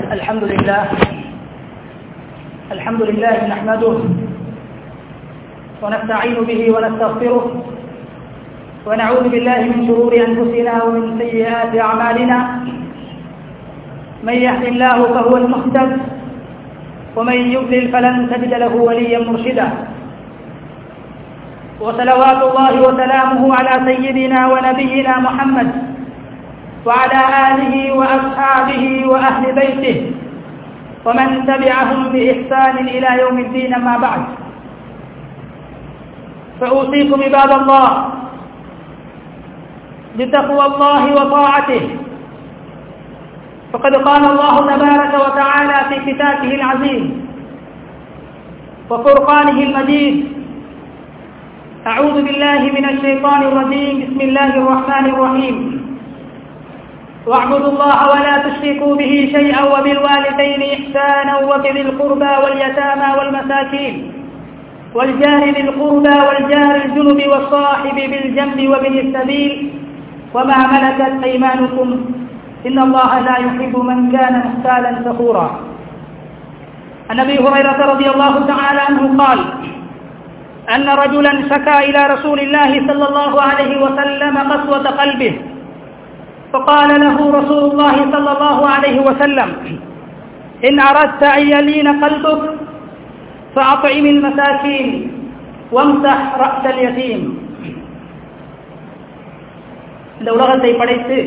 الحمد لله الحمد لله نحمده ونستعين به ونستغفره ونعوذ بالله من شرور أنفسنا ومن سيئات أعمالنا من يهد الله فهو المهتد ومن يضلل فلن تجد له وليا مرشدا وصلوات الله وسلامه على سيدنا ونبينا محمد وعلى آله وأصحابه وأهل بيته ومن تبعهم بإحسان إلى يوم الدين ما بعد فأوصيكم عباد الله بتقوى الله وطاعته فقد قال الله تبارك وتعالى في كتابه العزيز وفرقانه المجيد أعوذ بالله من الشيطان الرجيم بسم الله الرحمن الرحيم واعبدوا الله ولا تشركوا به شيئا وبالوالدين إحسانا وبذي القربى واليتامى والمساكين والجار ذي القربى والجار الجنب والصاحب بالجنب وابن السبيل وما ملكت أيمانكم إن الله لا يحب من كان مختالا فخورا عن أبي هريرة رضي الله تعالى عنه قال أن رجلا شكا إلى رسول الله صلى الله عليه وسلم قسوة قلبه فقال له رسول الله صلى الله عليه وسلم إن أردت أن يلين قلبك فأطعم المساكين وامسح رأس اليتيم இந்த உலகத்தை படைத்து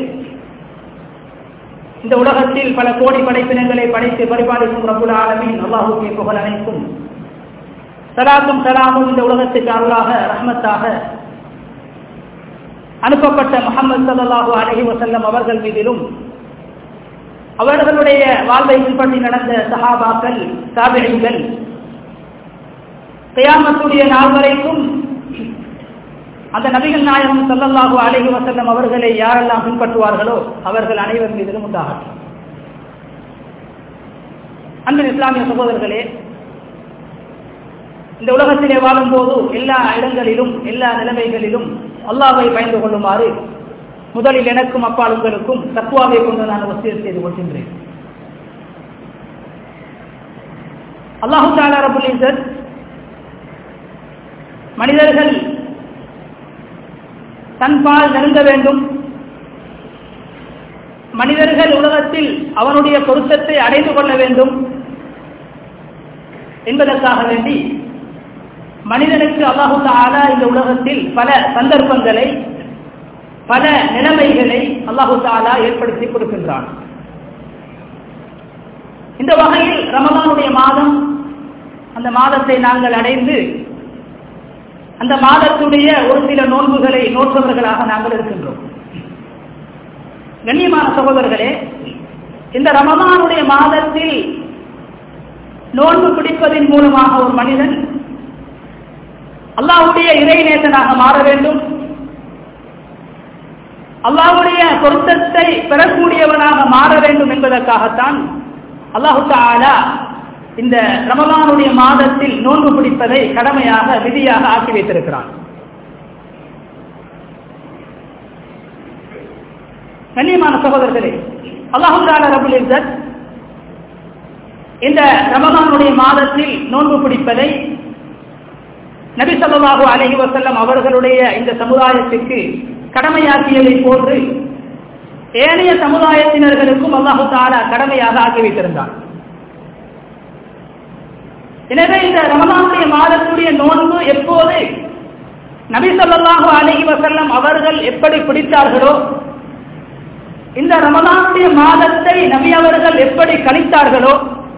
இந்த உலகத்தில் பல கோடி படைப்பினங்களை படைத்து பரிபாலிக்கும் ரபுல் ஆலமின் அல்லாஹுக்கே புகழ் அனைக்கும் சலாத்தும் சலாமும் இந்த உலகத்துக்கு அருளாக ரஹ்மத்தாக அனுப்பப்பட்ட முகமது சல்லாஹூ அலஹி வசல்லம் அவர்கள் மீதிலும் அவர்களுடைய வாழ்வை பின்பற்றி நடந்த சஹாபாக்கள் தாபிழிகள் கையாமத்துடைய நாள் வரைக்கும் அந்த நபிகள் நாயகம் சல்லல்லாஹு அலஹி வசல்லம் அவர்களை யாரெல்லாம் பின்பற்றுவார்களோ அவர்கள் அனைவர் மீதிலும் உண்டாகட்டும் அன்பின் இஸ்லாமிய சகோதரர்களே இந்த உலகத்திலே வாழும் போது எல்லா இடங்களிலும் எல்லா நிலைமைகளிலும் அல்லாவை பயந்து கொள்ளுமாறு முதலில் எனக்கும் அப்பால் உங்களுக்கும் தக்குவாவை கொண்டு நான் வசியல் செய்து கொள்கின்றேன் அல்லாஹு தாலா ரபுல் இசத் மனிதர்கள் தன்பால் நெருங்க வேண்டும் மனிதர்கள் உலகத்தில் அவனுடைய பொருத்தத்தை அடைந்து கொள்ள வேண்டும் என்பதற்காக வேண்டி மனிதனுக்கு அல்லாஹு தாலா இந்த உலகத்தில் பல சந்தர்ப்பங்களை பல நிலைமைகளை அல்லாஹு தாலா ஏற்படுத்தி கொடுக்கின்றான் இந்த வகையில் ரமதானுடைய மாதம் அந்த மாதத்தை நாங்கள் அடைந்து அந்த மாதத்துடைய ஒரு சில நோன்புகளை நோற்றவர்களாக நாங்கள் இருக்கின்றோம் கண்ணியமான சகோதரர்களே இந்த ரமதானுடைய மாதத்தில் நோன்பு பிடிப்பதன் மூலமாக ஒரு மனிதன் அல்லாவுடைய இறைநேசனாக மாற வேண்டும் அல்லாவுடைய பொருத்தத்தை பெறக்கூடியவனாக மாற வேண்டும் என்பதற்காகத்தான் அல்லாஹு தாலா இந்த ரமலானுடைய மாதத்தில் நோன்பு பிடிப்பதை கடமையாக விதியாக ஆக்கி வைத்திருக்கிறான் கண்ணியமான சகோதரர்களே அல்லாஹு தாலா ரபுல் இசத் இந்த ரமலானுடைய மாதத்தில் நோன்பு பிடிப்பதை நபி சொல்லாஹு அலஹி வசல்லம் அவர்களுடைய இந்த சமுதாயத்திற்கு கடமையாக்கியதை போன்று ஏனைய சமுதாயத்தினர்களுக்கும் அல்லாஹு தாலா கடமையாக ஆக்கி வைத்திருந்தார் எனவே இந்த ரமலானுடைய மாதத்துடைய நோன்பு எப்போது நபி சொல்லாஹு அலஹி வசல்லம் அவர்கள் எப்படி பிடித்தார்களோ இந்த ரமலானுடைய மாதத்தை நபி அவர்கள் எப்படி கணித்தார்களோ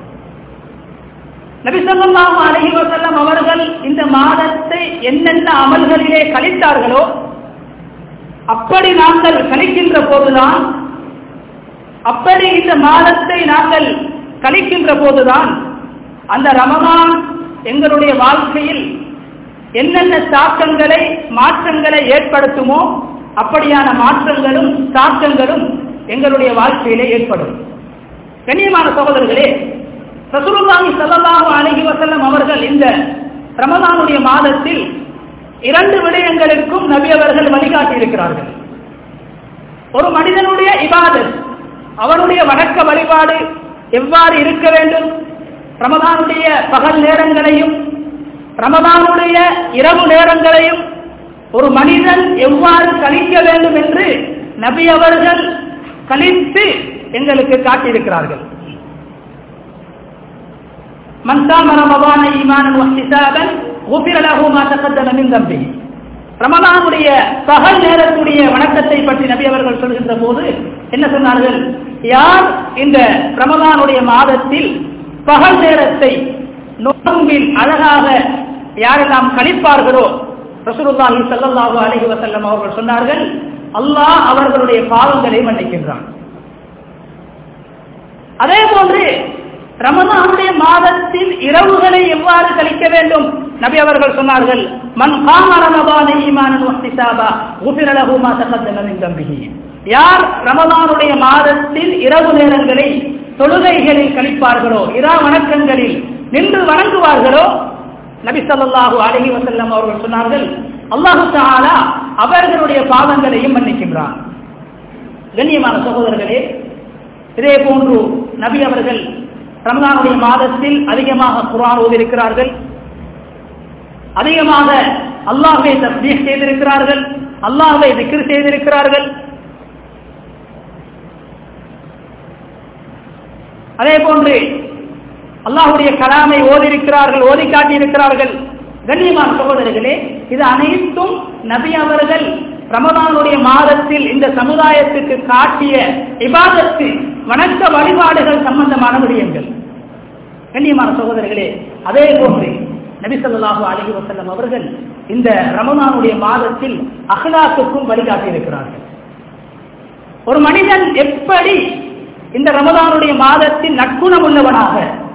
நபிசல்லாஹு அலஹி வசல்லம் அவர்கள் இந்த மாதத்தை என்னென்ன அமல்களிலே கழித்தார்களோ அப்படி நாங்கள் கழிக்கின்ற போதுதான் அப்படி இந்த மாதத்தை நாங்கள் கழிக்கின்ற போதுதான் அந்த ரமதான் எங்களுடைய வாழ்க்கையில் என்னென்ன தாக்கங்களை மாற்றங்களை ஏற்படுத்துமோ அப்படியான மாற்றங்களும் தாக்கங்களும் எங்களுடைய வாழ்க்கையிலே ஏற்படும் கண்ணியமான சகோதரர்களே ரசூலுல்லாஹி ஸல்லல்லாஹு அலைஹி வஸல்லம் அவர்கள் இந்த ரமலானுடைய மாதத்தில் இரண்டு விடயங்களுக்கும் நபி அவர்கள் வழிகாட்டி இருக்கிறார்கள் ஒரு மனிதனுடைய இபாதத் அவனுடைய வணக்க வழிபாடு எவ்வாறு இருக்க வேண்டும் ரமதானுடைய பகல் நேரங்களையும் ரமதானுடைய இரவு நேரங்களையும் ஒரு மனிதன் எவ்வாறு கழிக்க வேண்டும் என்று நபி அவர்கள் கழித்து எங்களுக்கு காட்டியிருக்கிறார்கள் மன்சாம ரமபான ஈமானன் வஹ்திசாபன் غفر له ما تقدم من ذنبه ரமலானுடைய பகல் நேரத்துடைய வணக்கத்தை பற்றி நபி அவர்கள் சொல்கின்ற போது என்ன சொன்னார்கள் யார் இந்த ரமலானுடைய மாதத்தில் பகல் நேரத்தை நோம்பில் அழகாக யாரெல்லாம் கழிப்பார்களோ ரசூலுல்லாஹி ஸல்லல்லாஹு அலைஹி வஸல்லம் அவர்கள் சொன்னார்கள் அல்லாஹ் அவர்களுடைய பாவங்களை மன்னிக்கின்றான் அதே போன்று ரமதானுடைய மாதத்தில் இரவுகளை எவ்வாறு கழிக்க வேண்டும் நபி அவர்கள் சொன்னார்கள் மன் காம ரமதான ஈமானன் வஹ்திசாபா குஃபிர லஹு மா தகத்தம மின் தம்பிஹி யார் ரமதானுடைய மாதத்தில் இரவு நேரங்களை தொழுகைகளில் கழிப்பார்களோ இரா வணக்கங்களில் நின்று வணங்குவார்களோ நபி ஸல்லல்லாஹு அலைஹி வஸல்லம் அவர்கள் சொன்னார்கள் அல்லாஹு தஆலா அவர்களுடைய பாவங்களையும் மன்னிக்கின்றான் கண்ணியமான சகோதரர்களே இதே போன்று நபி அவர்கள் ரமதானுடைய மாதத்தில் அதிகமாக குர்ஆன் ஓதியிருக்கிறார்கள் அதிகமாக அல்லாஹ்வை தஸ்பீஹ் செய்திருக்கிறார்கள் அல்லாஹ்வை திக்ர் செய்திருக்கிறார்கள் அதே போன்று அல்லாஹ்வுடைய கலாமை ஓதியிருக்கிறார்கள் ஓதி காட்டியிருக்கிறார்கள் கண்ணியமான சகோதரர்களே இது அனைத்தும் நபி அவர்கள் ரமதானுடைய மாதத்தில் இந்த சமுதாயத்துக்கு காட்டிய இபாதத்து வணக்க வழிபாடுகள் சம்பந்தமான விடயங்கள் கண்ணியமான சகோதரர்களே அதே போன்று நபி ஸல்லல்லாஹு அலைஹி வஸல்லம் அவர்கள் இந்த ரமதானுடைய மாதத்தில் அஹ்லாக்குக்கும் வழிகாட்டி இருக்கிறார்கள் ஒரு மனிதன் எப்படி இந்த ரமதானுடைய மாதத்தில் நற்குணம் உள்ளவனாக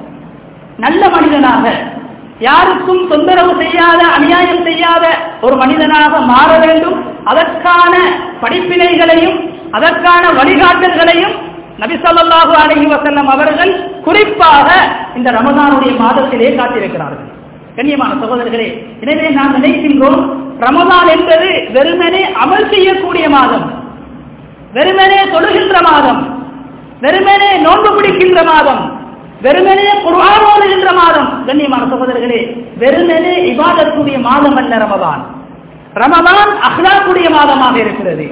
நல்ல மனிதனாக யாருக்கும் தொந்தரவு செய்யாத அநியாயம் செய்யாத ஒரு மனிதனாக மாற வேண்டும் அதற்கான படிப்பினைகளையும் அதற்கான வழிகாட்டல்களையும் நபி ஸல்லல்லாஹு அலைஹி வஸல்லம் அவர்கள் குறிப்பாக இந்த ரமதானுடைய மாதத்திலே காட்டியிருக்கிறார்கள் கண்ணியமான சகோதரர்களே எனவே நாம் நினைக்கின்றோம் ரமதான் என்பது வெறுமனே அமல் செய்யக்கூடிய மாதம் வெறுமனே தொழுகின்ற மாதம் வெறுமனே நோன்பு பிடிக்கின்ற மாதம் வெறுமனே குர்ஆன் ஓதுகின்ற மாதம் கண்ணியமான சகோதரர்களே வெறுமனே இபாதத்துடைய மாதம் அல்ல ரமதான் ரமதான் அஹ்லாக்குடைய மாதமாக இருக்கிறது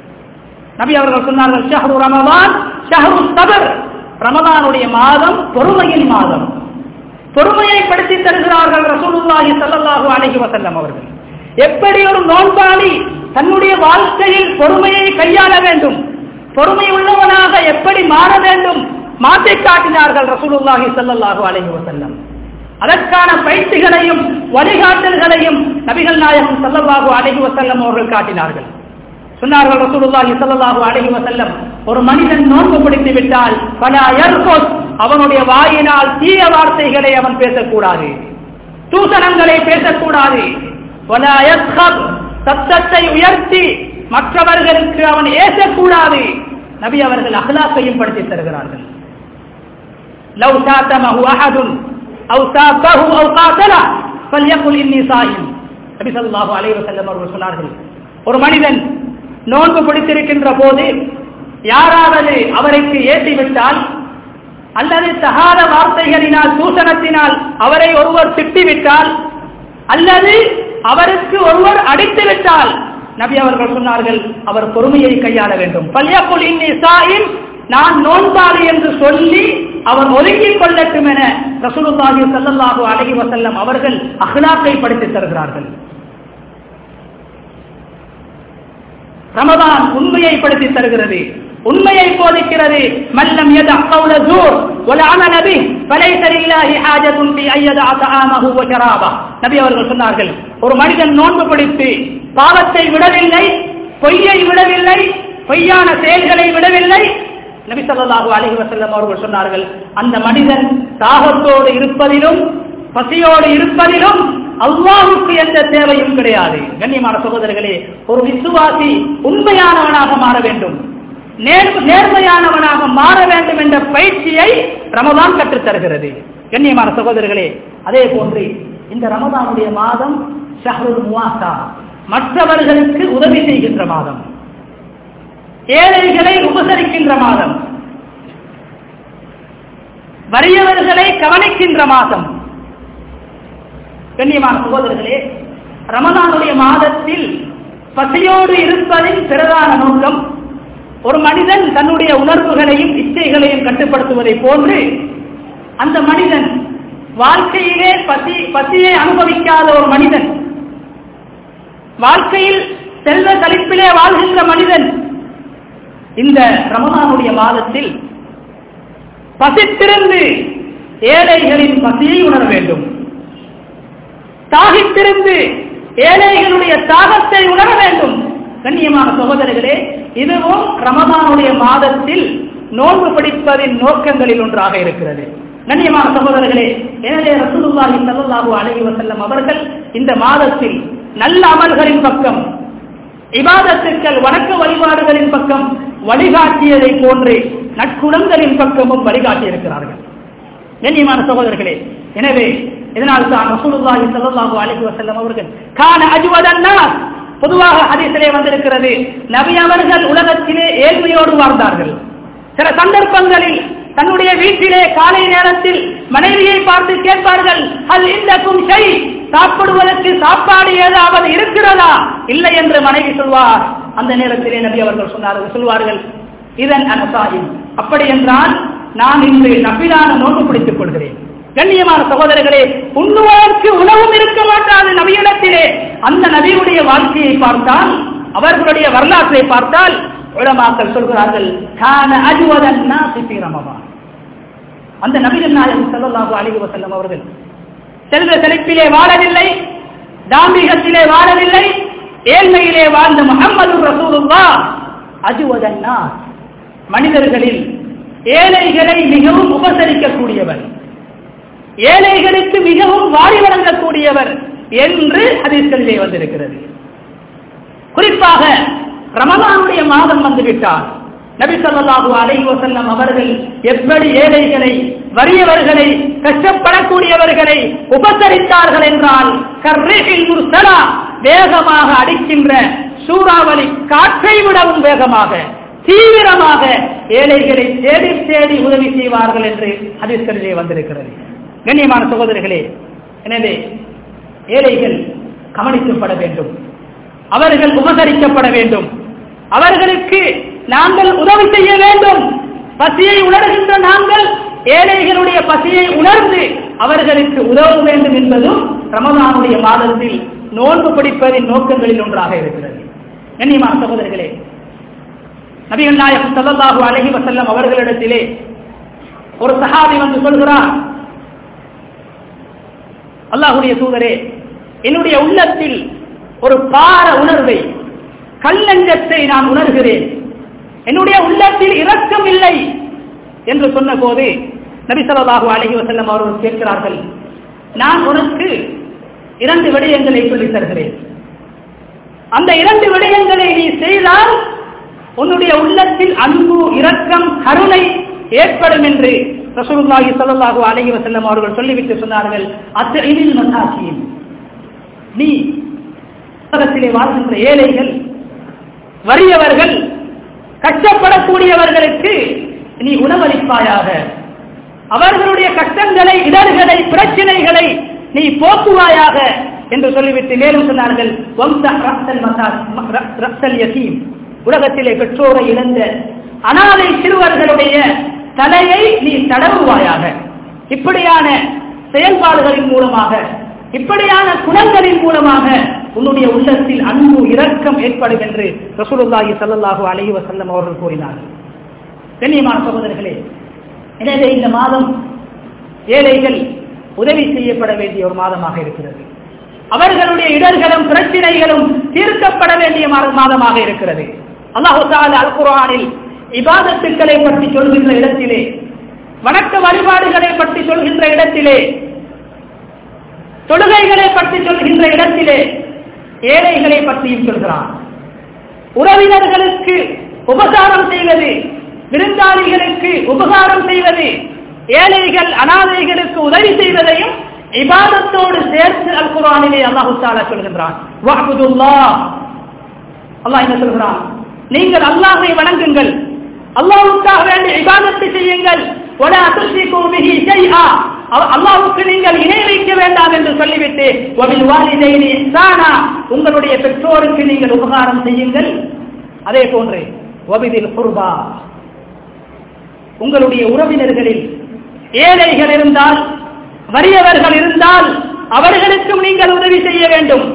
நபி அவர்கள் சொன்னார்கள் ஷஹ்ரு ரமதான் ஷஹ்ரு சபர் ரமதானுடைய மாதம் பொறுமையின் மாதம் பொறுமையை படுத்தி தருகிறார்கள் ரசூலுல்லாஹி ஸல்லல்லாஹு அலைஹி வஸல்லம் அவர்கள் எப்படி ஒரு நோன்பாளி தன்னுடைய வாழ்க்கையில் பொறுமையை கையாள வேண்டும் பொறுமை உள்ளவனாக எப்படி மாற வேண்டும் மாற்றி காட்டினார்கள் ரசூலுல்லாஹி ஸல்லல்லாஹு அலைஹி வஸல்லம் அதற்கான பயிற்சிகளையும் வழிகாட்டல்களையும் நபிகள் நாயகம் ஸல்லல்லாஹு அலைஹி வஸல்லம் அவர்கள் காட்டினார்கள் சொன்னார்கள் ரசூலுல்லாஹி ஸல்லல்லாஹு அலைஹி வஸல்லம் ஒரு மனிதன் நோன்பு பிடித்து விட்டால் பல யர்குஸ் அவனுடைய வாயினால் தீய வார்த்தைகளை அவன் பேசக்கூடாது தூசணங்களை பேசக்கூடாது பல யஸ்கப் சத்தத்தை உயர்த்தி மற்றவர்களுக்கு அவன் ஏசக்கூடாது நபி அவர்கள் அஹ்லாக்கையும் படுத்தி தருகிறார்கள் லவ் சாத்தமஹு அஹதுன் அவு சாத்தஹு அவு காத்தலா ஃபல்யகுல் இன்னி சாயிம் நபி ஸல்லல்லாஹு அலைஹி வஸல்லம் அவர்கள் சொன்னார்கள் ஒரு மனிதன் நோன்பு பிடித்திருக்கின்ற போது யாராவது அவருக்கு ஏற்றிவிட்டால் அல்லது தகாத வார்த்தைகளினால் தூசணத்தினால் அவரை ஒருவர் திட்டிவிட்டால் அல்லது அவருக்கு ஒருவர் அடித்து விட்டால் நபி அவர்கள் சொன்னார்கள் அவர் பொறுமையை கையாள வேண்டும் பல்யக்குள் இன்னி சாயின் நான் நோன்பாளி என்று சொல்லி அவர் ஒதுங்கிக் கொள்ளட்டும் என ரசூலுல்லாஹி ஸல்லல்லாஹு அலைஹி வஸல்லம் அவர்கள் அஹ்லாக்கை படித்து தருகிறார்கள் ரமதான் உண்மையை படுத்தி தருகிறது உண்மையை போதிக்கிறது மல்லம் يدع قول زور والعمل به فليس لله حاجة في أن يدع طعامه وشرابه நபி அவர்கள் சொன்னார்கள் ஒரு மனிதன் நோன்பு பிடித்து பாவத்தை விடவில்லை பொய்யை விடவில்லை பொய்யான செயல்களை விடவில்லை நபி ஸல்லல்லாஹு அலைஹி வஸல்லம் அவர்கள் சொன்னார்கள் அந்த மனிதன் தாகத்தோடு இருப்பதிலும் பசியோடு இருப்பதிலும் அல்லாஹுக்கு எந்த தேவையும் கிடையாது கண்ணியமான சகோதரர்களே ஒரு விசுவாசி உண்மையானவனாக மாற வேண்டும் நேர்மையானவனாக மாற வேண்டும் என்ற பயிற்சியை ரமதான் கற்றுத் தருகிறது கண்ணியமான சகோதரர்களே அதே போன்று இந்த ரமதானுடைய மாதம் ஷஹருல் முவாசா மற்றவர்களுக்கு உதவி செய்கின்ற மாதம் ஏழைகளை உபசரிக்கின்ற மாதம் வறியவர்களை கவனிக்கின்ற மாதம் கண்ணியமான சகோதரர்களே ரமதானுடைய மாதத்தில் பசியோடு இருப்பதின் பிரதான நோக்கம் ஒரு மனிதன் தன்னுடைய உணர்வுகளையும் இச்சைகளையும் கட்டுப்படுத்துவதை போன்று அந்த மனிதன் வாழ்க்கையிலே பசி பசியை அனுபவிக்காத ஒரு மனிதன் வாழ்க்கையில் செல்வ கழிப்பிலே வாழ்கின்ற மனிதன் இந்த ரமதானுடைய மாதத்தில் பசித்திருந்து ஏழைகளின் பசியை உணர வேண்டும் தாகித்திருந்து ஏழைகளுடைய தாகத்தை உணர வேண்டும் கண்ணியமான சகோதரர்களே இதுவும் ரமதானுடைய மாதத்தில் நோன்பு பிடிப்பதின் நோக்கங்களில் ஒன்றாக இருக்கிறது கண்ணியமான சகோதரர்களே எனவே ரசூலுல்லாஹி ஸல்லல்லாஹு அலைஹி வஸல்லம் அவர்கள் இந்த மாதத்தில் நல்ல அமல்களின் பக்கம் இபாதத்துக்கள் வணக்க வழிபாடுகளின் பக்கம் வழிகாட்டியதை போன்று நற்குணங்களின் பக்கமும் வழிகாட்டி இருக்கிறார்கள் கண்ணியமான சகோதரர்களே எனவே இதனால் தான் ரசூலுல்லாஹி ஸல்லல்லாஹு அலைஹி வஸல்லம் அவர்கள் கான அஜ்வதன்னா பொதுவாக ஹதீஸிலே வந்திருக்கிறது நபி அவர்கள் உலகத்திலே ஏழ்மையோடு வாழ்ந்தார்கள் சில சந்தர்ப்பங்களில் தன்னுடைய வீட்டிலே காலை நேரத்தில் மனைவியை பார்த்து கேட்பார்கள் அல் இந்தக்கும் செய் சாப்பிடுவதற்கு சாப்பாடு ஏதாவது இருக்கிறதா இல்லை என்று மனைவி சொல்வார் அந்த நேரத்திலே நபி அவர்கள் சொன்னார்கள் சொல்வார்கள் இதன் அனசாயும் அப்படி என்றால் நான் இன்று நபிலான நோக்கு பிடித்துக் கொள்கிறேன் கண்ணியமான சகோதரர்களே உண்ணுவதற்கு உணவும் இருக்க மாட்டாது நபியிடத்திலே அந்த நபியுடைய வாழ்க்கையை பார்த்தால் அவர்களுடைய வரலாற்றை பார்த்தால் உலமாக்கள் சொல்கிறார்கள் கான அஜுவதன் நாசி ரமதான் அந்த நபிகள் நாயகம் ஸல்லல்லாஹு அலைஹி வஸல்லம் அவர்கள் செல்வ செழிப்பிலே வாழவில்லை தாம்பிகத்திலே வாழவில்லை ஏழ்மையிலே வாழ்ந்த முகமது ரசூலுல்லா அஜுவதன் மனிதர்களில் ஏழைகளை மிகவும் உபசரிக்கக்கூடியவர் ஏழைகளுக்கு மிகவும் வாரி வழங்கக்கூடியவர் என்று ஹதீஸ்களிலே வந்திருக்கிறது குறிப்பாக ரமலானுடைய மாதம் வந்துவிட்டார் நபி ஸல்லல்லாஹு அலைஹி வஸல்லம் அவர்கள் எப்படி ஏழைகளை வறியவர்களை கஷ்டப்படக்கூடியவர்களை உபசரித்தார்கள் என்றால் கர்ரிஹில் முர்சலா வேகமாக அடிக்கின்ற சூறாவளி காற்றை விடவும் வேகமாக தீவிரமாக ஏழைகளை தேடி தேடி உதவி செய்வார்கள் என்று ஹதீஸ்களிலே வந்திருக்கிறது கண்ணியமான சகோதரர்களே எனவே ஏழைகள் கவனிக்கப்பட வேண்டும் அவர்கள் உபசரிக்கப்பட வேண்டும் அவர்களுக்கு நாங்கள் உதவி செய்ய வேண்டும் பசியை உணர்கின்ற நாங்கள் ஏழைகளுடைய பசியை உணர்ந்து அவர்களுக்கு உதவ வேண்டும் என்பதும் ரமதானுடைய மாதத்தில் நோன்பு பிடிப்பதின் நோக்கங்களில் ஒன்றாக இருக்கிறது கண்ணியமான சகோதரர்களே நபிகள் நாயகம் ஸல்லல்லாஹு அலைஹி வஸல்லம் அவர்களிடத்திலே ஒரு சஹாபி வந்து சொல்கிறார் அல்லாஹுடைய தூதரே என்னுடைய உள்ளத்தில் ஒரு பார உணர்வை கல்லஞ்சத்தை நான் உணர்கிறேன் என்னுடைய உள்ளத்தில் இரக்கம் இல்லை என்று சொன்ன போது நபிசல்லாஹு அலஹி வசல்லம் அவர்கள் கேட்கிறார்கள் நான் உனக்கு இரண்டு விடயங்களை சொல்லித் தருகிறேன் அந்த இரண்டு விடயங்களை நீ செய்தால் உன்னுடைய உள்ளத்தில் அன்பு இரக்கம் கருணை ஏற்படும் என்று ரசூலுல்லாஹி ஸல்லல்லாஹு அலைஹி வஸல்லம் அவர்கள் சொல்லிவிட்டு சொன்னார்கள் அத்இனில் மசாகின் நீ உலகத்திலே வாழ்கின்ற ஏழைகள் வறியவர்கள் கஷ்டப்படக்கூடியவர்களுக்கு நீ உணவளிப்பாயாக அவர்களுடைய கஷ்டங்களை இடர்களை பிரச்சனைகளை நீ போக்குவாயாக என்று சொல்லிவிட்டு மேலும் சொன்னார்கள் உலகத்திலே பெற்றோரை இழந்த அனாதை சிறுவர்களுடைய தலையை நீ தடவுவாயாக இப்படியான செயல்பாடுகளின் மூலமாக இப்படியான குணங்களின் மூலமாக உன்னுடைய உள்ளத்தில் அன்பு இரக்கம் ஏற்படும் என்று ரசூலுல்லாஹி ஸல்லல்லாஹு அலைஹி வஸல்லம் அவர்கள் கூறினார்கள் கண்ணியமான சகோதரர்களே எனவே இந்த மாதம் ஏழைகள் உதவி செய்யப்பட வேண்டிய ஒரு மாதமாக இருக்கிறது அவர்களுடைய இடர்களும் பிரச்சனைகளும் தீர்க்கப்பட வேண்டிய மாதமாக இருக்கிறது அல்லாஹு தாலா அல் குர்ஆனில் இபாதத்துக்களை பற்றி சொல்கின்ற இடத்திலே வணக்க வழிபாடுகளை பற்றி சொல்கின்ற இடத்திலே தொழுகைகளை பற்றி சொல்கின்ற இடத்திலே ஏழைகளை பற்றியும் சொல்கிறான் உறவினர்களுக்கு உபகாரம் செய்வது விருந்தாளிகளுக்கு உபகாரம் செய்வது ஏழைகள் அனாதைகளுக்கு உதவி செய்வதையும் இபாதத்தோடு சேர்த்து அல் குரானிலே அல்லாஹு தாலா சொல்கின்றான் அல்லாஹ் என்ன சொல்கிறான் நீங்கள் அல்லாஹை வணங்குங்கள் அல்லாஹுக்காக வேண்டிய இபாதத்தை செய்யுங்கள் ولا تشركوا به شيئا அல்லாஹ்வுக்கு நீங்கள் இணை வைக்க வேண்டாம் என்று சொல்லிவிட்டு வபில் வாலிதைனி இஹ்சானா உங்களுடைய பெற்றோருக்கு நீங்கள் உபகாரம் செய்யுங்கள் அதே போன்று வபிதில் குர்பா உங்களுடைய உறவினர்களில் ஏழைகள் இருந்தால் வறியவர்கள் இருந்தால் அவர்களுக்கும் நீங்கள் உதவி செய்ய வேண்டும்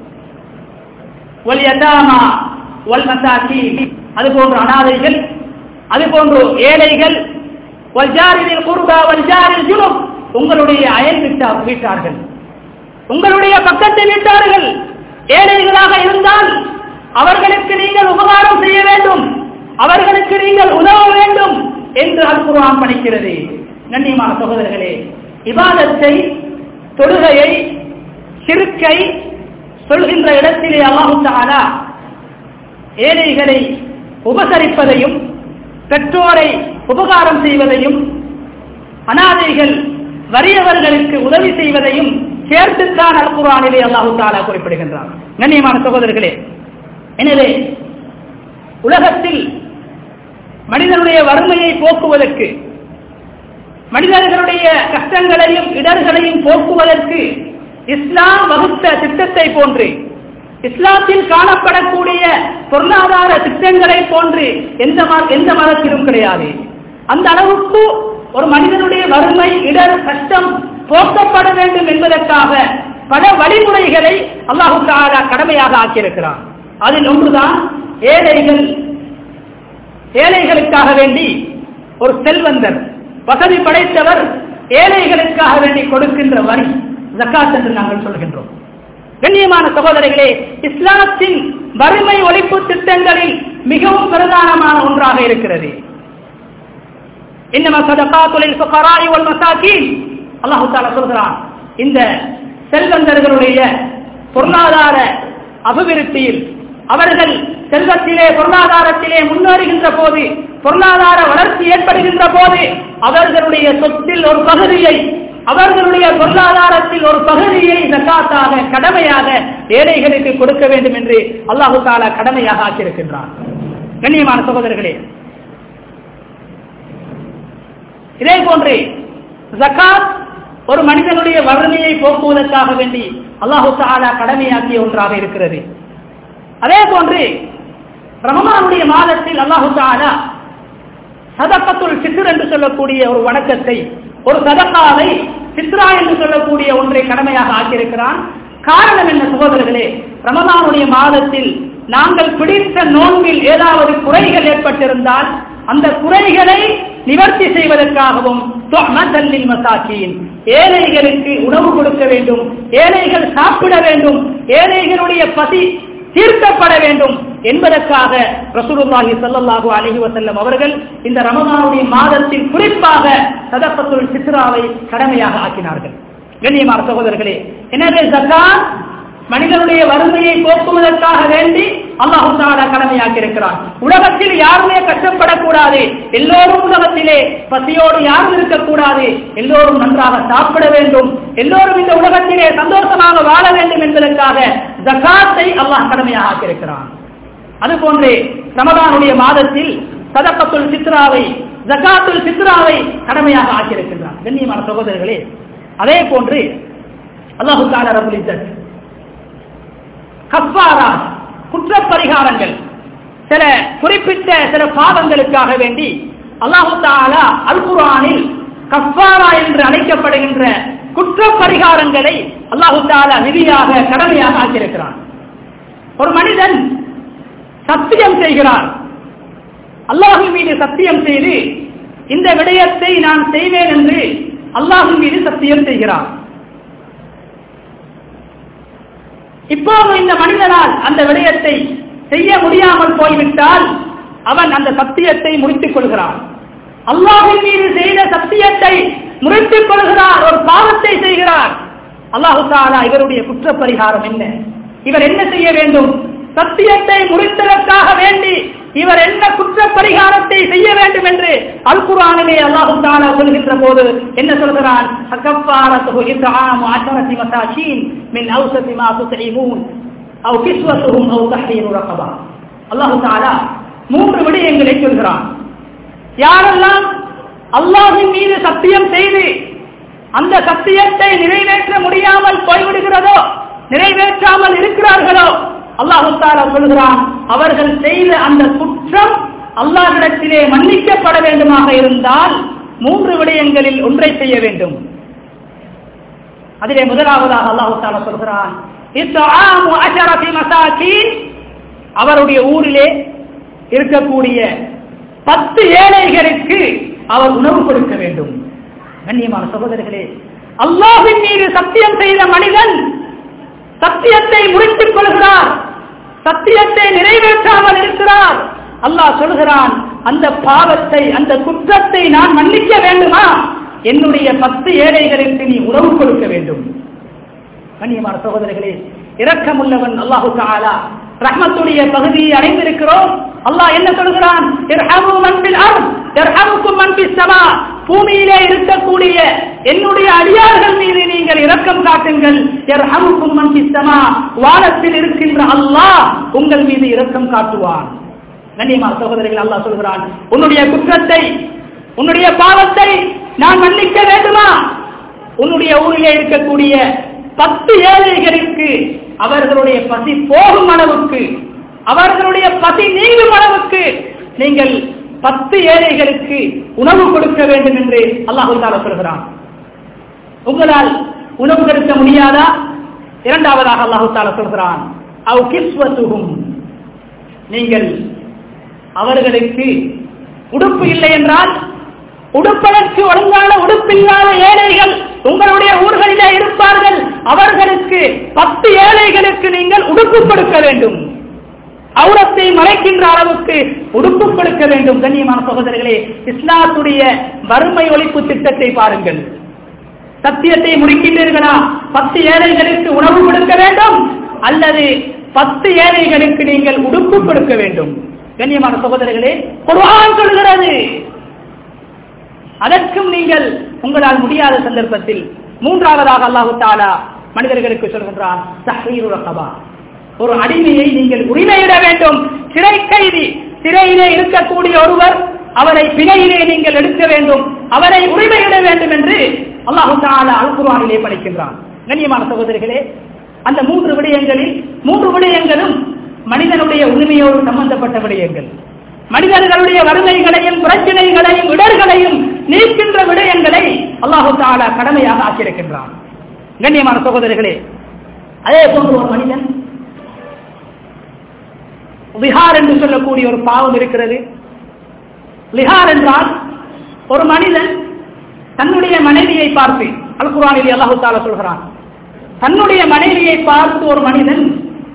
வலியதாமா வல் மசாக்கி அது போன்ற அனாதைகள் அது போன்று ஏழைகள் வல்ஜாரில் குர்பா வல்ஜாரில் ஜுனுப் உங்களுடைய அயல் வீட்டார் வீட்டார்கள் உங்களுடைய பக்கத்து வீட்டார்கள் ஏழைகளாக இருந்தால் அவர்களுக்கு நீங்கள் உபகாரம் செய்ய வேண்டும் அவர்களுக்கு நீங்கள் உதவ வேண்டும் என்று அல் குர்ஆன் பணிக்கிறது கண்ணியமான சகோதரர்களே இபாதத்தை தொழுகையை சிறுக்கை சொல்கின்ற இடத்திலே அல்லாஹு தஆலா ஏழைகளை உபசரிப்பதையும் பெற்றோரை உபகாரம் செய்வதையும் அனாதைகள் வறியவர்களுக்கு உதவி செய்வதையும் சேர்த்துத்தான் அல் குர்ஆனிலே அல்லாஹு தஆலா குறிப்பிடுகின்றார் கண்ணியமான சகோதரர்களே எனவே உலகத்தில் மனிதனுடைய வறுமையை போக்குவதற்கு மனிதர்களுடைய கஷ்டங்களையும் இடர்களையும் போக்குவதற்கு இஸ்லாம் வகுத்த திட்டத்தை போன்று இஸ்லாத்தில் காணப்படக்கூடிய பொருளாதார திட்டங்களை போன்று எந்த ம- எந்த மதத்திலும் கிடையாது அந்த அளவுக்கு ஒரு மனிதனுடைய வறுமை இடர் கஷ்டம் போக்கப்பட வேண்டும் என்பதற்காக பல வழிமுறைகளை அல்லாஹு தஆலா கடமையாக ஆக்கியிருக்கிறான் அதில் ஒன்றுதான் ஏழைகள் ஏழைகளுக்காக வேண்டி ஒரு செல்வந்தர் வசதி படைத்தவர் ஏழைகளுக்காக வேண்டி கொடுக்கின்ற வரி ஜக்காத் என்று நாங்கள் சொல்கின்றோம் கண்ணியமான சகோதரர்களே இஸ்லாத்தின் வறுமை ஒழிப்பு திட்டங்களில் மிகவும் பிரதானமான ஒன்றாக இருக்கிறது இன்னம சதகாத்துலில் ஃபுகராஇ வல் மசாகீன் அல்லாஹ் தஆலா சொல்கிறான் இந்த செல்வந்தர்களுடைய பொருளாதார அபிவிருத்தியில் அவர்கள் செல்வத்திலே பொருளாதாரத்திலே முன்னேறுகின்ற போது பொருளாதார வளர்ச்சி ஏற்படுகின்ற போது அவர்களுடைய சொத்தில் ஒரு பகுதியை அவர்களுடைய பொருளாதாரத்தில் ஒரு பகுதியை ஜக்காத்தாக கடமையாக ஏழைகளுக்கு கொடுக்க வேண்டும் என்று அல்லாஹு தாலா கடமையாக ஆக்கியிருக்கின்றான் கண்ணியமான சகோதரர்களே இதே போன்று ஜக்காத் ஒரு மனிதனுடைய வறுமையை போக்குவதற்காக வேண்டி அல்லாஹு தாலா கடமையாக்கிய ஒன்றாக இருக்கிறது அதே போன்று ரமமானுடைய மாதத்தில் அல்லாஹு தாலா சதக்கத்துல் சித்ர் என்று சொல்லக்கூடிய ஒரு வணக்கத்தை ஒரு சதக்காவை சித்ரா என்று சொல்லக்கூடிய ஒன்றை கடமையாக ஆக்கியிருக்கிறான் காரணம் என்ன சகோதரர்களே ரமதானுடைய மாதத்தில் நாங்கள் பிடித்த நோன்பில் ஏதாவது குறைகள் ஏற்பட்டிருந்தால் அந்த குறைகளை நிவர்த்தி செய்வதற்காகவும் துஅமதல்லில் மசாக்கீன் ஏழைகளுக்கு உணவு கொடுக்க வேண்டும் ஏழைகள் சாப்பிட வேண்டும் ஏழைகளுடைய பசி தீர்க்கப்பட வேண்டும் என்பதற்காக ரசூலுல்லாஹி ஸல்லல்லாஹு அலைஹி வஸல்லம் அவர்கள் இந்த ரமதானுடைய மாதத்தில் குறிப்பாக சதகத்துல் ஃபித்ராவை கடமையாக ஆக்கினார்கள் கண்ணியமான சகோதரர்களே எனவே ஜகாத் மனிதனுடைய வறுமையை போக்குவதற்காக வேண்டி அல்லாஹு தஆலா கடமையாக்கி இருக்கிறான் உலகத்தில் யாருமே கஷ்டப்படக்கூடாது எல்லோரும் உலகத்திலே பசியோடு யாரும் இருக்கக்கூடாது எல்லோரும் நன்றாக சாப்பிட வேண்டும் எல்லோரும் இந்த உலகத்திலே சந்தோஷமாக வாழ வேண்டும் என்பதற்காக ஜகாத்தை அல்லாஹ் கடமையாக ஆக்கியிருக்கிறான் அதுபோன்று ரமதானுடைய மாதத்தில் சதக்கத்துல் சித்ராவை ஜகாத்துல் சித்ராவை கடமையாக ஆக்கியிருக்கின்றான் கண்ணியமான சகோதரர்களே அதே போன்று அல்லாஹு தாலா ரபுல் இஸ்ஸத் கஃபாரா குற்ற பரிகாரங்கள் சில குறிப்பிட்ட சில பாவங்களுக்காக வேண்டி அல்லாஹு தாலா அல் குர்ஆனில் கஃபாரா என்று அழைக்கப்படுகின்ற குற்ற பரிகாரங்களை அல்லாஹு தாலா விதியாக கடமையாக ஆக்கியிருக்கிறான் ஒரு மனிதன் சத்தியம் செய்கிறார் அல்லாஹின் மீது சத்தியம் செய்து இந்த விடயத்தை நான் செய்வேன் என்று அல்லாஹின் மீது சத்தியம் செய்கிறார் இப்போது இந்த மனிதனால் அந்த விடயத்தை செய்ய முடியாமல் போய்விட்டால் அவன் அந்த சத்தியத்தை முடித்துக் கொள்கிறான் அல்லாஹின் மீது செய்த சத்தியத்தை முறித்துக் கொள்கிறார் ஒரு பாவத்தை செய்கிறார் அல்லாஹு தாலா இவருடைய குற்ற பரிகாரம் என்ன இவர் என்ன செய்ய வேண்டும் சத்தியத்தை முறித்ததற்காக வேண்டி இவர் என்ன குற்ற பரிகாரத்தை செய்ய வேண்டும் என்று அல் குர்ஆனிலே அல்லாஹு தஆலா சொல்கின்ற போது என்ன சொல்கிறான் அகஃபாரத்துஹு இத்ஆமு அஷரத்தி மசாகீன் மின் அவ்சதி மா துஸீமூன் அவ் கிஸ்வத்துஹும் அவ் தஹ்ரீரு ரகபா அல்லாஹு தஆலா மூன்று விடயங்களை சொல்கிறான் யாரெல்லாம் அல்லாஹின் மீது சத்தியம் செய்து அந்த சத்தியத்தை நிறைவேற்ற முடியாமல் போய்விடுகிறதோ நிறைவேற்றாமல் இருக்கிறார்களோ அல்லாஹு தாலா சொல்கிறான் அவர்கள் செய்த அந்த குற்றம் அல்லாஹிடத்திலே மன்னிக்கப்பட வேண்டுமாக இருந்தால் மூன்று விடயங்களில் ஒன்றை செய்ய வேண்டும் அதிலே முதலாவதாக அல்லாஹு தாலா சொல்கிறான் இத்ஆமு அஷரத்தி மசாக்கீன் அவருடைய ஊரிலே இருக்கக்கூடிய பத்து ஏழைகளுக்கு அவர் உணவு கொடுக்க வேண்டும் கண்ணியமான சகோதரர்களே அல்லாஹின் மீது சத்தியம் செய்த மனிதன் சத்தியத்தை முறித்துக் கொள்கிறார் சத்தியத்தை நிறைவேற்றாமல் இருக்கிறார் அல்லாஹ் சொல்கிறான் அந்த பாவத்தை அந்த குற்றத்தை நான் மன்னிக்க வேண்டுமா என்னுடைய பத்து ஏழைகளுக்கு நீ உணவு கொடுக்க வேண்டும் கண்ணியமான சகோதரர்களே இரக்கமுள்ளவன் அல்லாஹு தாலா ரஹ்மத்துடைய பகுதியை அடைந்திருக்கிறோம் அல்லாஹ் என்ன சொல்கிறான் இர்ஹமு மன் ஃபில் அர்த் இர்ஹமுக்கும் மன் ஃபிஸ் ஸமா பூமியிலே இருக்கக்கூடிய என்னுடைய அடியார்கள் மீது நீங்கள் இரக்கம் காட்டுங்கள் இர்ஹமுக்கும் மன் ஃபிஸ் ஸமா வானத்தில் இருக்கின்ற அல்லாஹ் உங்கள் மீது இரக்கம் காட்டுவான் கண்ணியமான சகோதரர்கள் அல்லாஹ் சொல்கிறான் உன்னுடைய குற்றத்தை உன்னுடைய பாவத்தை நான் மன்னிக்க வேண்டுமா உன்னுடைய ஊரிலே இருக்கக்கூடிய பத்து ஏழைகளுக்கு அவர்களுடைய பசி போகும் அளவுக்கு அவர்களுடைய பசி நீங்கும் அளவுக்கு நீங்கள் பத்து ஏழைகளுக்கு உணவு கொடுக்க வேண்டும் என்று அல்லாஹு தாலா சொல்கிறான் உங்களால் உணவு கொடுக்க முடியாதா இரண்டாவதாக அல்லாஹு தாலா சொல்கிறான் அவ் கிஸ்வத்துகும் நீங்கள் அவர்களுக்கு உடுப்பு இல்லை என்றால் உடுப்பதற்கு ஒழுங்கான உடுப்பில்லாத ஏழைகள் உங்களுடைய ஊர்களிலே இருப்பார்கள் அவர்களுக்கு பத்து ஏழைகளுக்கு நீங்கள் உடுப்பு கொடுக்க வேண்டும் அவுரத்தை மறைக்கின்ற அளவுக்கு உடுப்பு கொடுக்க வேண்டும் கண்ணியமான சகோதரர்களே இஸ்லாத்துடைய வறுமை ஒழிப்பு திட்டத்தை பாருங்கள் சத்தியத்தை முடிக்கின்றீர்களா பத்து ஏழைகளுக்கு உணவு கொடுக்க வேண்டும் அல்லது பத்து ஏழைகளுக்கு நீங்கள் உடுப்பு கொடுக்க வேண்டும் கண்ணியமான சகோதரர்களே குர்ஆன் சொல்கிறது அதற்கும் நீங்கள் உங்களால் முடியாத சந்தர்ப்பத்தில் மூன்றாவதாக அல்லாஹு தாலா மனிதர்களுக்கு சொல்கின்றான் தஹ்ரீரு ரகபா ஒரு அடிமையை நீங்கள் உரிமையிட வேண்டும் சிறை கைதி சிறையிலே இருக்கக்கூடிய ஒருவர் அவரை பிணையிலே நீங்கள் எடுக்க வேண்டும் அவரை உரிமையிட வேண்டும் என்று அல்லாஹு தாலா அல் குர்ஆனிலே படிக்கின்றான் கண்ணியமான சகோதரிகளே அந்த மூன்று விடயங்களில் மூன்று விடயங்களும் மனிதனுடைய உரிமையோடு சம்பந்தப்பட்ட விடயங்கள் மனிதர்களுடைய வறுமைகளையும் பிரச்சனைகளையும் இடர்களையும் நீக்கின்ற விடயங்களை அல்லாஹு தாலா கடமையாக ஆக்கியிருக்கின்றான் கண்ணியமான சகோதரர்களே அதே போன்று ஒரு மனிதன் விஹார் என்று சொல்லக்கூடிய ஒரு பாவம் இருக்கிறது லிஹார் என்றால் ஒரு மனிதன் தன்னுடைய மனைவியை பார்த்து அல் குரானில் அல்லாஹு தாலா சொல்கிறான் தன்னுடைய மனைவியை பார்த்து ஒரு மனிதன்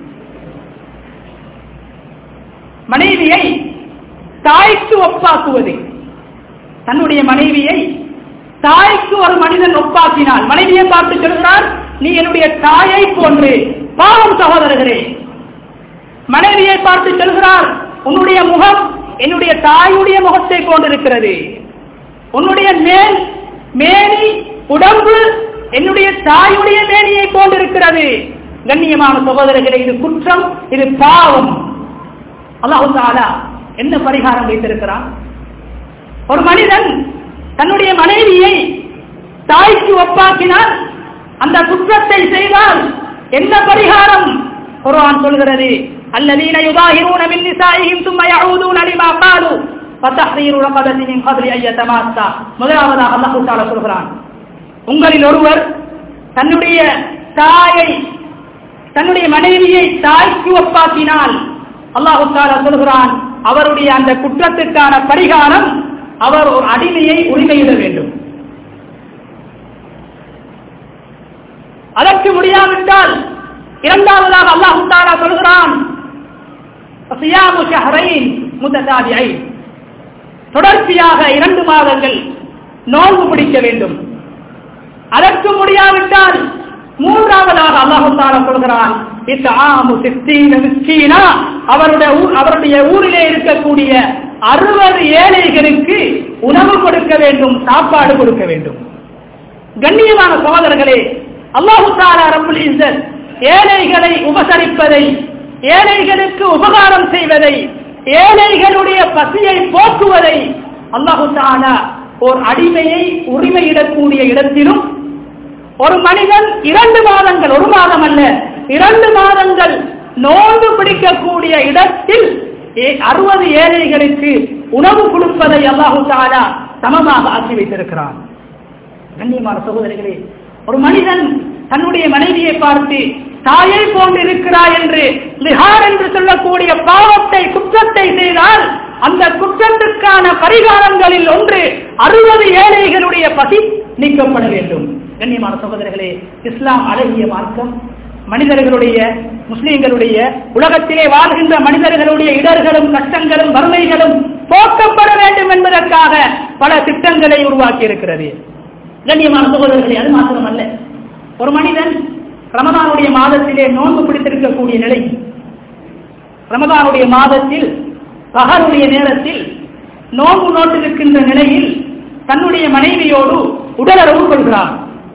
மனைவியை தாய்க்கு ஒப்பாக்குவது தன்னுடைய மனைவியை தாய்க்கு ஒரு மனிதன் ஒப்பாக்கினால் மனைவியை பார்த்து சொல்கிறார் நீ என்னுடைய தாயை போன்று பாவம் சகோதரர்களே மனைவியை பார்த்து சொல்கிறார் உன்னுடைய முகம் என்னுடைய தாயுடைய முகத்தை போன்றிருக்கிறது உன்னுடைய மேல் மேனி உடம்பு என்னுடைய தாயுடைய மேனியை போன்றிருக்கிறது கண்ணியமான சகோதரர்களே இது குற்றம் இது பாவம் அல்லாஹு தாலா என்ன பரிகாரம் வைத்திருக்கிறான் ஒரு மனிதன் தன்னுடைய மனைவியை தாய்க்கு ஒப்பாக்கினால் அந்த குற்றத்தை செய்தால் என்ன பரிகாரம் குர்ஆன் சொல்கிறது الذين يظاهرون من نسائهم ثم يعودون لما قالوا فتحرير رقبة من قبل أن يتماسا முதலாவதாக அல்லாஹ் தஆலா சொல்கிறான் உங்களில் ஒருவர் தன்னுடைய தாயை தன்னுடைய மனைவியை தாய்க்கு ஒப்பாக்கினால் அல்லாஹு தாலா சொல்கிறான் அவருடைய அந்த குற்றத்துக்கான பரிகாரம் அவர் ஒரு அடிமையை உரிமையிட வேண்டும் அதற்கு முடியாவிட்டால் இரண்டாவதாக அல்லாஹு தாலா சொல்கிறான் சியாமு ஷஹரைன் முத்ததாபியை தொடர்ச்சியாக இரண்டு மாதங்கள் நோன்பு பிடிக்க வேண்டும் அதற்கு முடியாவிட்டால் மூன்றாவதாக அல்லாஹு தாலா சொல்கிறான் இத்தாமு சித்தீன மிஸ்கீனா அவருடைய ஊ- அவருடைய ஊரிலே இருக்கக்கூடிய அறுபது ஏழைகளுக்கு உணவு கொடுக்க வேண்டும் சாப்பாடு கொடுக்க வேண்டும் கண்ணியமான சகோதரர்களே அல்லாஹு தாலா ரப்புல் இஸ்ஸத் ஏழைகளை உபசரிப்பதை ஏழைகளுக்கு உபகாரம் செய்வதை ஏழைகளுடைய பசியை போக்குவதை அல்லாஹு தாலா ஓர் அடிமையை உரிமையிடக்கூடிய இடத்திலும் ஒரு மனிதன் இரண்டு மாதங்கள் ஒரு மாதம் அல்ல இரண்டு மாதங்கள் நோன்பு பிடிக்கக்கூடிய இடத்தில் அறுபது ஏழைகளுக்கு உணவு கொடுப்பதை அல்லாஹு தாலா சமமாக ஆக்கி வைத்திருக்கிறான் கண்ணியமான சகோதரிகளே ஒரு மனிதன் தன்னுடைய மனைவியை பார்த்து தாயை போன்று இருக்கிறாய் என்று லிஹார் என்று சொல்லக்கூடிய பாவத்தை குற்றத்தை செய்தால் அந்த குற்றத்துக்கான பரிகாரங்களில் ஒன்று அறுபது ஏழைகளுடைய பசி நீக்கப்பட வேண்டும் கண்ணியமான சகோதரர்களே இஸ்லாம் அழகிய மார்க்கம் மனிதர்களுடைய முஸ்லிம்களுடைய உலகத்திலே வாழ்கின்ற மனிதர்களுடைய இடர்களும் கஷ்டங்களும் வறுமைகளும் போக்கப்பட வேண்டும் என்பதற்காக பல திட்டங்களை உருவாக்கி இருக்கிறது கண்ணியமான சகோதரர்களே அது மாத்திரமல்ல ஒரு மனிதன் ரமதானுடைய மாதத்திலே நோன்பு பிடித்திருக்கக்கூடிய நிலை ரமதானுடைய மாதத்தில் பகலுடைய நேரத்தில் நோன்பு நோட்டிருக்கின்ற நிலையில் தன்னுடைய மனைவியோடு உடலுறவு கொள்கிறார்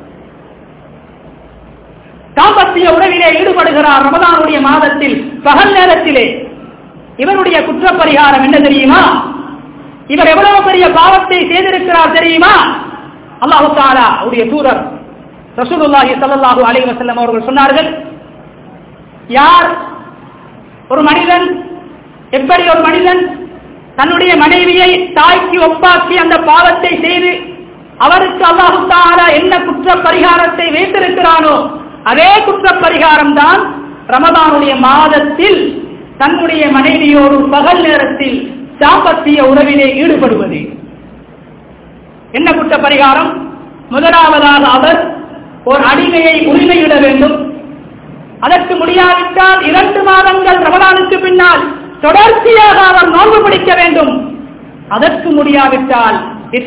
தாம்பத்திய உறவிலே ஈடுபடுகிறார் ரமதானுடைய மாதத்தில் பகல் நேரத்திலே இவருடைய குற்றப்பரிகாரம் என்ன தெரியுமா இவர் எவ்வளவு பெரிய பாவத்தை செய்திருக்கிறார் தெரியுமா அல்லாஹு தாலா அவருடைய தூதர் ரசூலுல்லாஹி ஸல்லல்லாஹு அலைஹி வஸல்லம் அவர்கள் சொன்னார்கள் யார் ஒரு மனிதன் எப்படி ஒரு மனிதன் தன்னுடைய மனைவியை தாய்க்கு ஒப்பாக்கி அந்த பாவத்தை செய்து அவருக்கு அல்லாஹு தாலா என்ன குற்ற பரிகாரத்தை வைத்திருக்கிறானோ அதே குற்ற பரிகாரம் தான் ரமதானுடைய மாதத்தில் தன்னுடைய மனைவியோடு பகல் நேரத்தில் தாம்பத்திய உறவிலே ஈடுபடுவது என்ன குற்ற பரிகாரம் முதலாவதாக அவர் ஒரு அடிமையை உரிமையிட வேண்டும் அதற்கு முடியாவிட்டால் இரண்டு மாதங்கள் ரமலானுக்கு பின்னால் தொடர்ச்சியாக அவர் நோன்பு பிடிக்க வேண்டும் அதற்கு முடியாவிட்டால்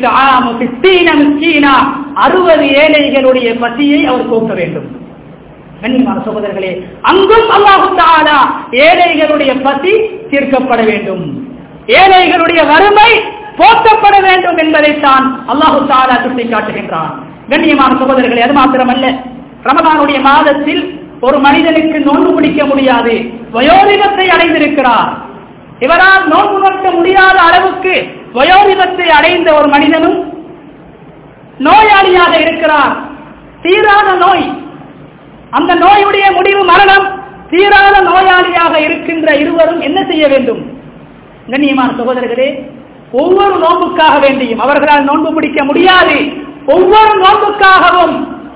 அறுபது ஏழைகளுடைய பசியை அவர் போக்க வேண்டும் கண்ணியமான சகோதரர்களே அங்கும் அல்லாஹு தாலா ஏழைகளுடைய பசி தீர்க்கப்பட வேண்டும் ஏழைகளுடைய வறுமை போக்கப்பட வேண்டும் என்பதைத்தான் அல்லாஹு தாலா சுட்டி காட்டுகின்றான் கண்ணியமான சகோதரர்களே அது மாத்திரமல்ல ரமதானுடைய மாதத்தில் ஒரு மனிதனுக்கு நோன்பு பிடிக்க முடியாது வயோதிகத்தை அடைந்திருக்கிறார் இவரால் நோன்பு நோக்க முடியாத அளவுக்கு வயோதிகத்தை அடைந்த ஒரு மனிதனும் நோயாளியாக இருக்கிறார் தீராத நோய் அந்த நோயுடைய முடிவு மரணம் தீராத நோயாளியாக இருக்கின்ற இருவரும் என்ன செய்ய வேண்டும் கண்ணியமான சகோதரர்களே ஒவ்வொரு நோன்புக்காக வேண்டியும் அவர்களால் நோன்பு பிடிக்க முடியாது ஒவ்வொரு நோன்புக்காகவும்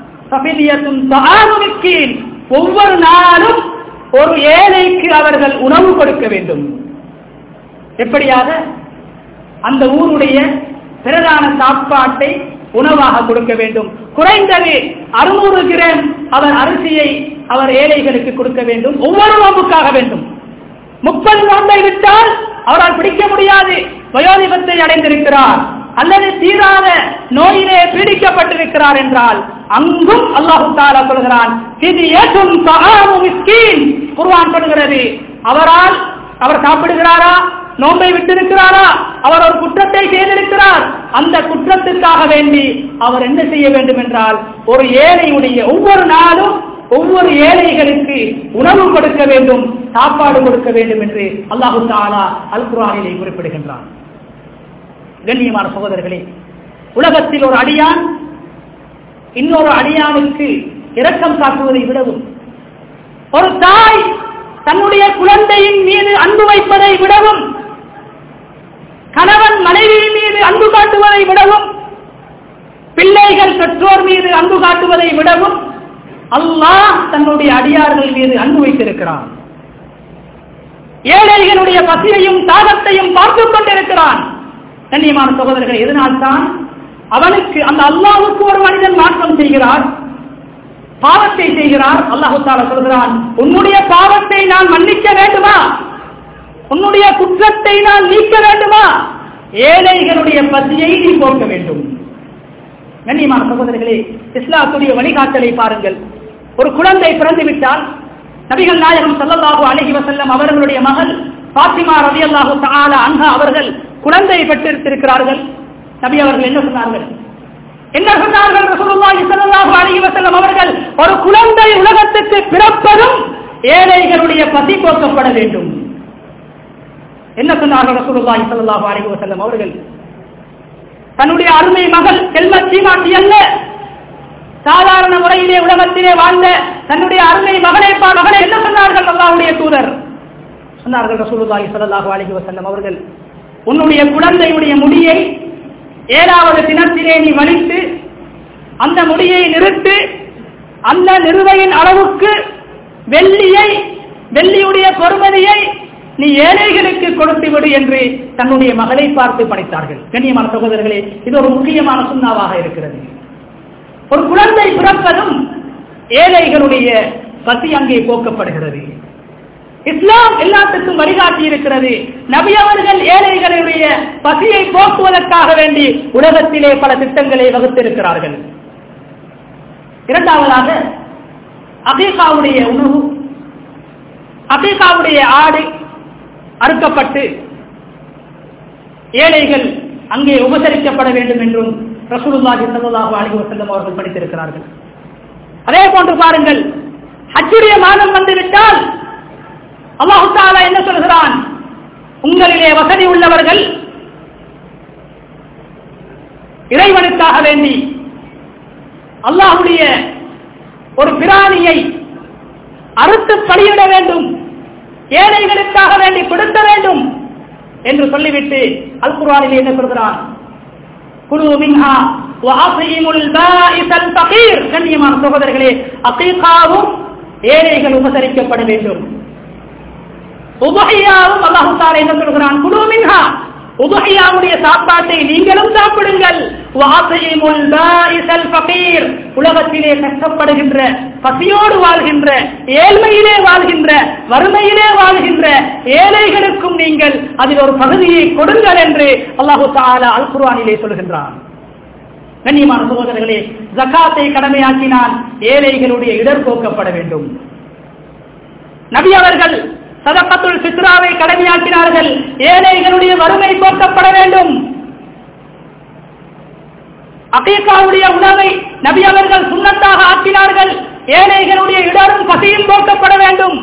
ஒவ்வொரு நாளும் ஒரு ஏழைக்கு அவர்கள் உணவு கொடுக்க வேண்டும் எப்படியாக அந்த ஊருடைய பிரதான சாப்பாட்டை உணவாக கொடுக்க வேண்டும் குறைந்தது அறுநூறு கிராம் அவர் அரிசியை அவர் ஏழைகளுக்கு கொடுக்க வேண்டும் ஒவ்வொரு நோம்புக்காக வேண்டும் முப்பது நோன்பை விட்டால் அவரால் பிடிக்க முடியாது வயோதிபத்தை அடைந்திருக்கிறார் அல்லது தீராத நோயிலே பீடிக்கப்பட்டிருக்கிறார் என்றால் அங்கும் அல்லாஹு தாலா சொல்கிறான் இது ஏற்றும் குர்வான் சொல்கிறது அவரால் அவர் சாப்பிடுகிறாரா நோன்பை விட்டிருக்கிறாரா அவர் ஒரு குற்றத்தை செய்திருக்கிறார் அந்த குற்றத்திற்காக வேண்டி அவர் என்ன செய்ய வேண்டும் என்றால் ஒரு ஏழையுடைய ஒவ்வொரு நாளும் ஒவ்வொரு ஏழைகளுக்கு உணவு கொடுக்க வேண்டும் சாப்பாடு கொடுக்க வேண்டும் என்று அல்லாஹு தாலா அல் குரானிலே குறிப்பிடுகின்றான் கண்ணியமான சகோதரர்களே உலகத்தில் ஒரு அடியான் இன்னொரு அடியானுக்கு இரக்கம் காட்டுவதை விடவும் ஒரு தாய் தன்னுடைய குழந்தையின் மீது அன்பு வைப்பதை விடவும் கணவன் மனைவியின் மீது அன்பு காட்டுவதை விடவும் பிள்ளைகள் பெற்றோர் மீது அன்பு காட்டுவதை விடவும் அல்லாஹ் தன்னுடைய அடியார்கள் மீது அன்பு வைத்திருக்கிறான் ஏழைகளுடைய பசியையும் தாகத்தையும் பார்த்துக் கொண்டிருக்கிறான் கண்ணியமான சகோதரர்கள் எதனால்தான் அவனுக்கு அந்த அல்லாவுக்கு ஒரு மனிதன் மாற்றம் செய்கிறார் பாவத்தை செய்கிறார் அல்லாஹு தாலா சொல்கிறான் உன்னுடைய பாவத்தை நான் மன்னிக்க வேண்டுமா உன்னுடைய குற்றத்தை நான் நீக்க வேண்டுமா ஏழைகளுடைய பசியை நீ போக்க வேண்டும் கண்ணியமான சகோதரர்களே இஸ்லாத்துடைய வழிகாட்டலை பாருங்கள் ஒரு குழந்தை பிறந்து விட்டால் நபிகள் நாயகம் சல்லல்லாஹு அலைஹி வஸல்லம் அவர்களுடைய மகள் பாத்திமா ரலியல்லாஹு தஆலா அன்ஹா அவர்கள் குழந்தை பெற்றிருக்கிறார்கள் நபி அவர்கள் என்ன சொன்னார்கள் என்ன சொன்னார்கள் ரசூலுல்லாஹி ஸல்லல்லாஹு அலைஹி வஸல்லம் அவர்கள் ஒரு குழந்தை உலகத்துக்கு பிறப்பதும் ஏழைகளுடைய பசி போக்கப்பட வேண்டும் என்ன சொன்னார்கள் ரசூலுல்லாஹி ஸல்லல்லாஹு அலைஹி வஸல்லம் அவர்கள் தன்னுடைய அருமை மகள் செல்வ சீமாட்டி அல்ல சாதாரண முறையிலே உலகத்திலே வாழ்ந்த தன்னுடைய அருமை மகனை பா- மகனை என்ன சொன்னார்கள் அல்லாஹ்வுடைய தூதர் சொன்னார்கள் ரசூலுல்லாஹி ஸல்லல்லாஹு அலைஹி வஸல்லம் அவர்கள் உன்னுடைய குழந்தையுடைய முடியை ஏழாவது தினத்திலே நீ வலித்து அந்த முடியை நிறுத்து அந்த நிறுவையின் அளவுக்கு வெள்ளியை வெள்ளியுடைய பொறுமதியை நீ ஏழைகளுக்கு கொடுத்து விடு என்று தன்னுடைய மகளை பார்த்து படைத்தார்கள் கண்ணியமான சகோதரர்களே இது ஒரு முக்கியமான சுண்ணாவாக இருக்கிறது ஒரு குழந்தை பிறப்பதும் ஏழைகளுடைய பசி அங்கே போக்கப்படுகிறது இஸ்லாம் எல்லாத்துக்கும் வழிகாட்டி இருக்கிறது நபி அவர்கள் ஏழைகளுடைய பசியை போக்குவதற்காக வேண்டி உலகத்திலே பல திட்டங்களை வகுத்திருக்கிறார்கள் இரண்டாவதாக அகீகாவுடைய உணவு அகீகாவுடைய ஆடு அறுக்கப்பட்டு ஏழைகள் அங்கே உபசரிக்கப்பட வேண்டும் என்றும் ரசூலுல்லாஹி ஸல்லல்லாஹு அலைஹி வஸல்லம் அவர்கள் படித்திருக்கிறார்கள் அதே போன்று பாருங்கள் ஹஜ்ஜுடைய மாதம் வந்துவிட்டால் அல்லாஹு தஆலா என்ன சொல்கிறான் உங்களிலே வசதி உள்ளவர்கள் இறைவனுக்காக வேண்டி அல்லாஹ்வுடைய ஒரு பிராணியை அறுத்து பலியிட வேண்டும் ஏழைகளுக்காக வேண்டி கொடுக்க வேண்டும் என்று சொல்லிவிட்டு அல் குர்ஆனில் என்ன சொல்கிறான் குழு மின்ஹா வஅஸீமுல் பாஇஸல் ஃபகீர் கண்ணியமான சகோதரர்களே அகீகாவும் ஏழைகள் உபசரிக்கப்பட வேண்டும் உபஹியாவும் அல்லாஹு தஆலா என்ன சொல்கிறான் குழு மின்ஹா உபஹியாவுடைய சாப்பாட்டை நீங்களும் சாப்பிடுங்கள் வஅஸீமுல் பாஇஸல் ஃபகீர் உலகத்திலே கஷ்டப்படுகின்ற பசியோடு வாழ்கின்ற ஏழ்மையிலே வாழ்கின்ற வறுமையிலே வாழ்கின்ற ஏழைகளுக்கும் நீங்கள் அதில் ஒரு பகுதியை கொடுங்கள் என்று அல்லாஹு தஆலா அல் குர்ஆனிலே சொல்கின்றான் கண்ணியமான சகோதரர்களே ஜகாத்தை கடமையாக்கினால் ஏழைகளுடைய இடர் போக்கப்பட வேண்டும் நபி அவர்கள் சதகத்துல் சித்ராவை கடமையாக்கினார்கள் ஏழைகளுடைய வறுமை போக்கப்பட வேண்டும் அகீகாவுடைய உணவை நபி அவர்கள் சுண்ணத்தாக ஆக்கினார்கள் ஏழைகளுடைய இடரும் பசியும் போக்கப்பட வேண்டும்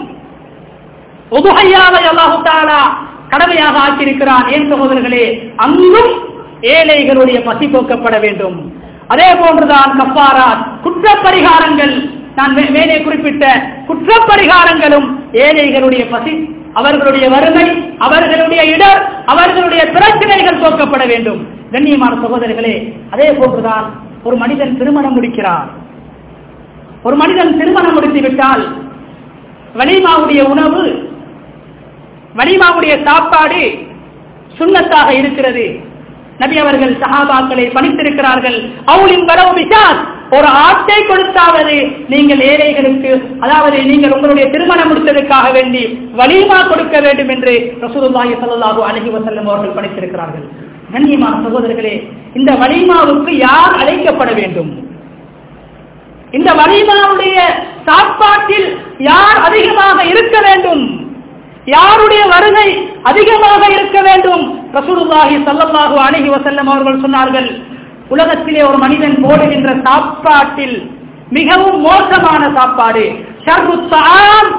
உபகையாவை அல்லாஹு தாலா கடமையாக ஆக்கியிருக்கிறான் ஏன் சகோதரர்களே அங்கும் ஏழைகளுடைய பசி போக்கப்பட வேண்டும் அதே போன்றுதான் கப்பாராத் குற்றப்பரிகாரங்கள் நான் மே- மேலே குறிப்பிட்ட குற்றப்பரிகாரங்களும் ஏழைகளுடைய பசி அவர்களுடைய வறுமை அவர்களுடைய இடர் அவர்களுடைய பிரச்சனைகள் போக்கப்பட வேண்டும் கண்ணியமான சகோதரர்களே அதே போன்றுதான் ஒரு மனிதன் திருமணம் முடிக்கிறார் ஒரு மனிதன் திருமணம் முடித்து விட்டால் வலிமாவுடைய உணவு வலிமாவுடைய சாப்பாடு சுண்ணத்தாக இருக்கிறது நபி அவர்கள் சஹாபாக்களை பணித்திருக்கிறார்கள் அவுளின் வரவு விசாஸ் ஒரு ஆட்டை கொடுத்தாவது நீங்கள் ஏழைகளுக்கு அதாவது நீங்கள் உங்களுடைய திருமணம் முடித்ததற்காக வேண்டி வலிமா கொடுக்க வேண்டும் என்று ரசூலுல்லாஹி ஸல்லல்லாஹு அலைஹி வஸல்லம் அவர்கள் பணித்திருக்கிறார்கள் கண்ணியமான சகோதரர்களே இந்த வலிமாவுக்கு யார் அழைக்கப்பட வேண்டும் இந்த வலிமாவுடைய சாப்பாட்டில் யார் அதிகமாக இருக்க வேண்டும் யாருடைய வருகை அதிகமாக இருக்க வேண்டும் ரசூலுல்லாஹி ஸல்லல்லாஹு அலைஹி வஸல்லம் அவர்கள் சொன்னார்கள் உலகத்திலே ஒரு மனிதன் போடுகின்ற சாப்பாட்டில் மிகவும் மோசமான சாப்பாடு ஷர்ரு தஆம்